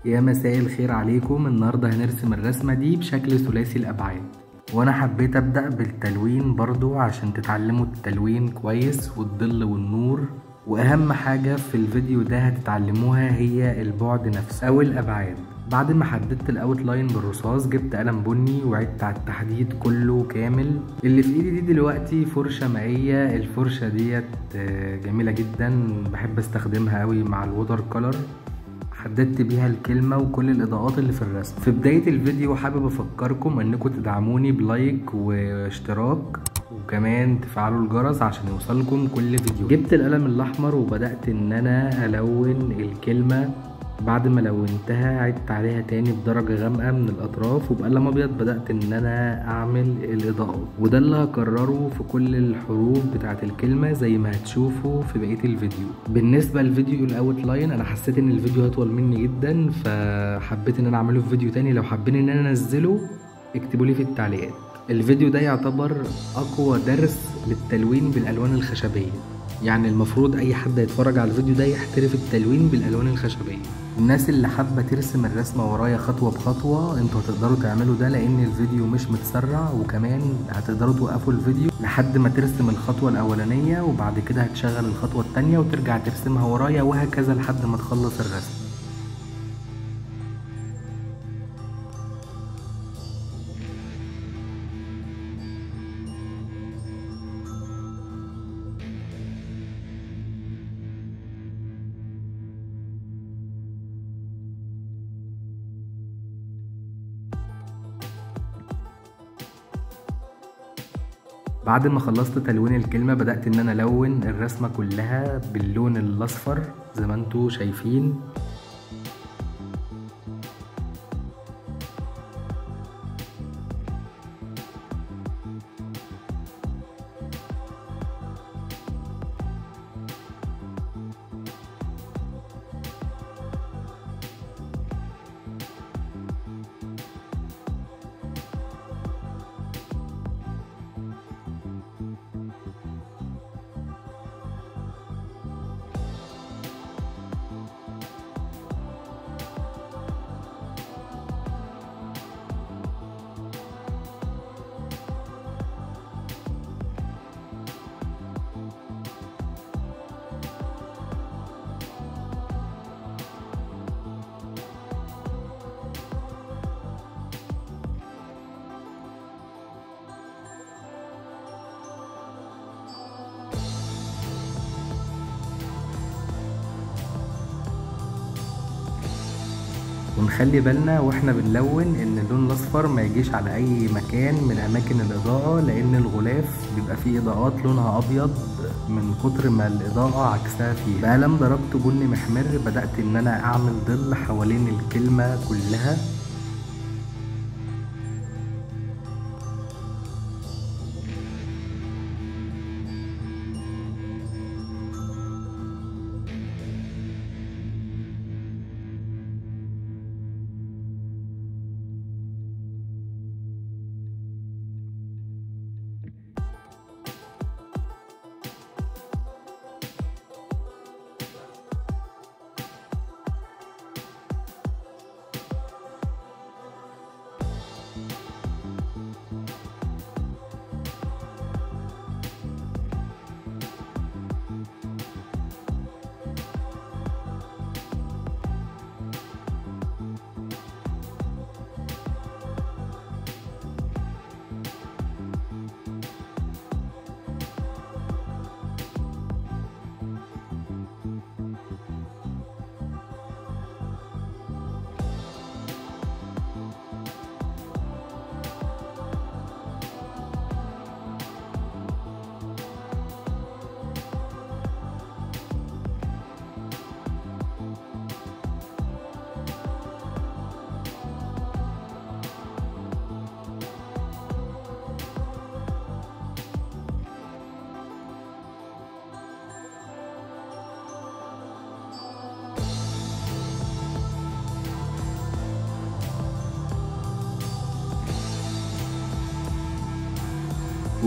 يا مساء الخير عليكم النهاردة هنرسم الرسمة دي بشكل ثلاثي الأبعاد وأنا حبيت أبدأ بالتلوين برضو عشان تتعلموا التلوين كويس والظل والنور وأهم حاجة في الفيديو ده هتتعلموها هي البعد نفسه أو الأبعاد بعد ما حددت الاوتلاين بالرصاص جبت قلم بني وعدت على التحديد كله كامل اللي في ايدي دي دلوقتي فرشه مائيه الفرشه ديت جميله جدا بحب استخدمها قوي مع الووتر كولر حددت بيها الكلمة وكل الإضاءات اللي في الرسم في بداية الفيديو حابب أفكركم أنكم تدعموني بلايك واشتراك وكمان تفعلوا الجرس عشان يوصلكم كل فيديو جبت القلم الأحمر وبدأت إن أنا ألون الكلمة بعد ما لونتها عدت عليها تاني بدرجة غامقة من الأطراف وبقلم أبيض بدأت إن أنا أعمل الإضاءات وده اللي هكرره في كل الحروف بتاعة الكلمة زي ما هتشوفوا في بقية الفيديو بالنسبة للفيديو الأوت لاين أنا حسيت إن الفيديو هيطول مني جدا فحبيت إن أنا أعمله في فيديو تاني لو حابين إن أنا أنزله اكتبولي في التعليقات الفيديو ده يعتبر أقوى درس للتلوين بالألوان الخشبية يعني المفروض اي حد يتفرج على الفيديو ده يحترف التلوين بالالوان الخشبيه الناس اللي حابه ترسم الرسمه ورايا خطوه بخطوه انتوا هتقدروا تعملوا ده لان الفيديو مش متسرع وكمان هتقدروا توقفوا الفيديو لحد ما ترسم الخطوه الاولانيه وبعد كده هتشغل الخطوه التانية وترجع ترسمها ورايا وهكذا لحد ما تخلص الرسم بعد ما خلصت تلوين الكلمة بدأت ان انا الون الرسمة كلها باللون الاصفر زي ما انتوا شايفين ونخلي بالنا واحنا بنلون ان اللون الاصفر ما يجيش على اي مكان من اماكن الاضاءة لان الغلاف بيبقى فيه اضاءات لونها ابيض من كتر ما الاضاءة عكسها فيه بقلم ضربت بني محمر بدأت ان انا اعمل ظل حوالين الكلمة كلها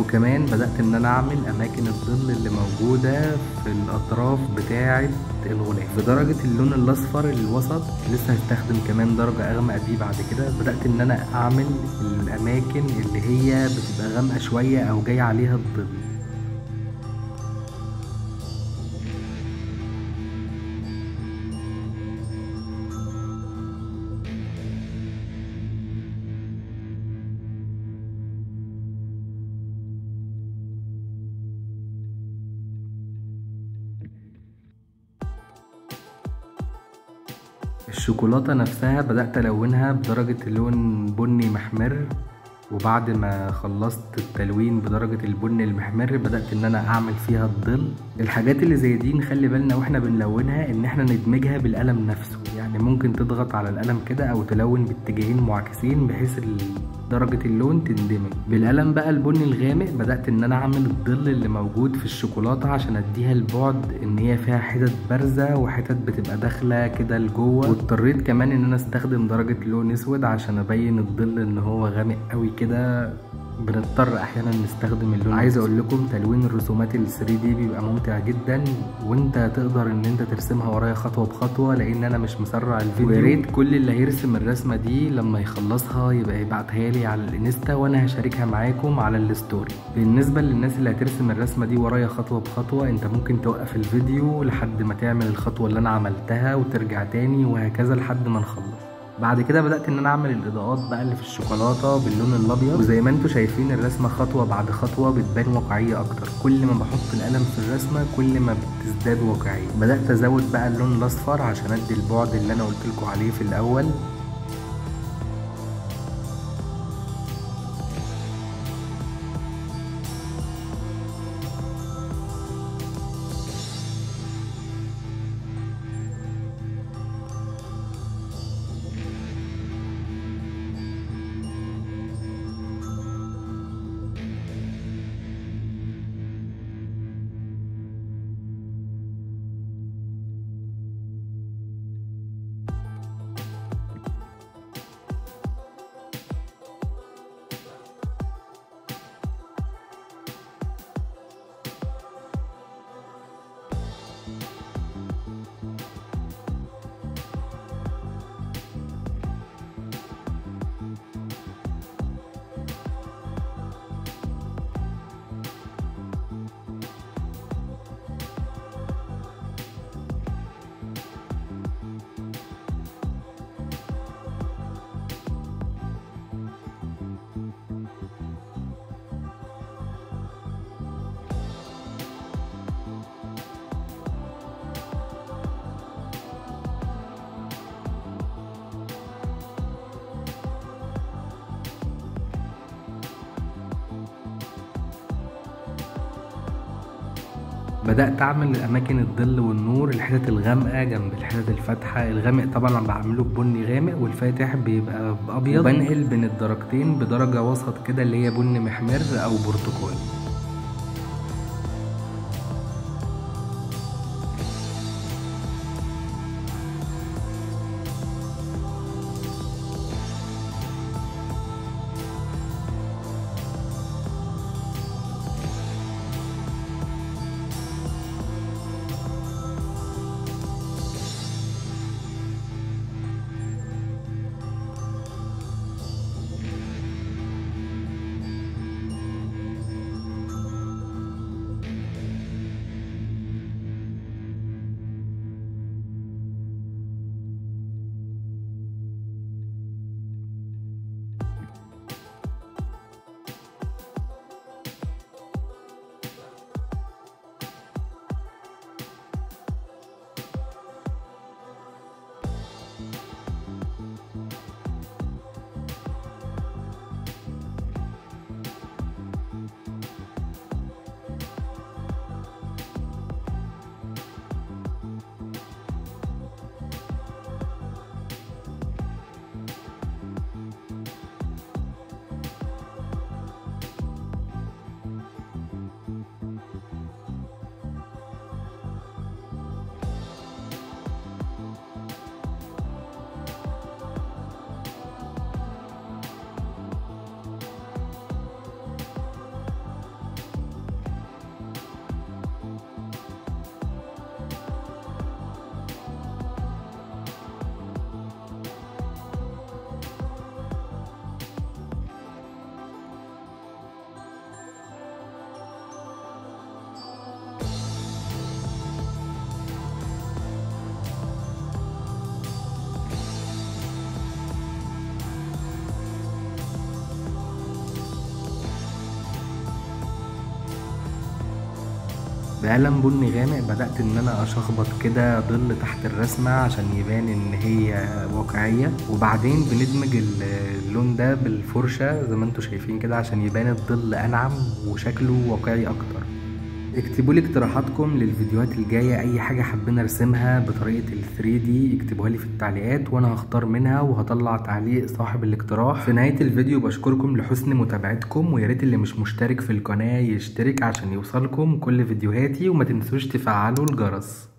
وكمان بدأت ان انا اعمل اماكن الظل اللي موجودة في الاطراف بتاعة الغلاف بدرجة اللون الاصفر الوسط لسه هستخدم كمان درجة اغمق دي بعد كده بدأت ان انا اعمل الاماكن اللي هي بتبقى غامقة شوية او جاي عليها الظل الشوكولاتة نفسها بدأت ألونها بدرجة لون بني محمر وبعد ما خلصت التلوين بدرجة البن المحمر بدأت ان انا اعمل فيها الظل الحاجات اللي زي دي نخلي بالنا واحنا بنلونها ان احنا ندمجها بالقلم نفسه يعني ممكن تضغط على القلم كده او تلون باتجاهين معاكسين بحيث درجة اللون تندمج بالقلم بقى البني الغامق بدأت ان انا اعمل الظل اللي موجود في الشوكولاتة عشان اديها البعد ان هي فيها حتت بارزة وحتت بتبقى داخلة كده لجوه واضطريت كمان ان انا استخدم درجة لون اسود عشان ابين الظل ان هو غامق قوي كده بنضطر احيانا نستخدم اللون عايز اقول لكم تلوين الرسومات ال 3 دي بيبقى ممتع جدا وانت تقدر ان انت ترسمها ورايا خطوه بخطوه لان انا مش مسرع الفيديو ويا ريت كل اللي هيرسم الرسمه دي لما يخلصها يبقى يبعتها لي على الانستا وانا هشاركها معاكم على الستوري بالنسبه للناس اللي هترسم الرسمه دي ورايا خطوه بخطوه انت ممكن توقف الفيديو لحد ما تعمل الخطوه اللي انا عملتها وترجع تاني وهكذا لحد ما نخلص بعد كده بدات ان انا اعمل الاضاءات بقى اللي في الشوكولاته باللون الابيض وزي ما انتم شايفين الرسمه خطوه بعد خطوه بتبان واقعيه اكتر كل ما بحط القلم في الرسمه كل ما بتزداد واقعيه بدات ازود بقى اللون الاصفر عشان ادي البعد اللي انا قلت لكم عليه في الاول بدأت أعمل أماكن الظل والنور الحتت الغامقة جنب الحتت الفاتحة الغامق طبعا أنا بعمله ببني غامق والفاتح بيبقى بأبيض وبنقل بين الدرجتين بدرجة وسط كده اللي هي بني محمر أو برتقالي بقلم بني غامق بدأت ان انا اشخبط كده ظل تحت الرسمة عشان يبان ان هي واقعية وبعدين بندمج اللون ده بالفرشة زي ما انتوا شايفين كده عشان يبان الظل انعم وشكله واقعي اكتر اكتبوا لي اقتراحاتكم للفيديوهات الجاية اي حاجة حابين ارسمها بطريقة ال 3 دي اكتبوها لي في التعليقات وانا هختار منها وهطلع تعليق صاحب الاقتراح في نهاية الفيديو بشكركم لحسن متابعتكم وياريت اللي مش مشترك في القناة يشترك عشان يوصلكم كل فيديوهاتي وما تنسوش تفعلوا الجرس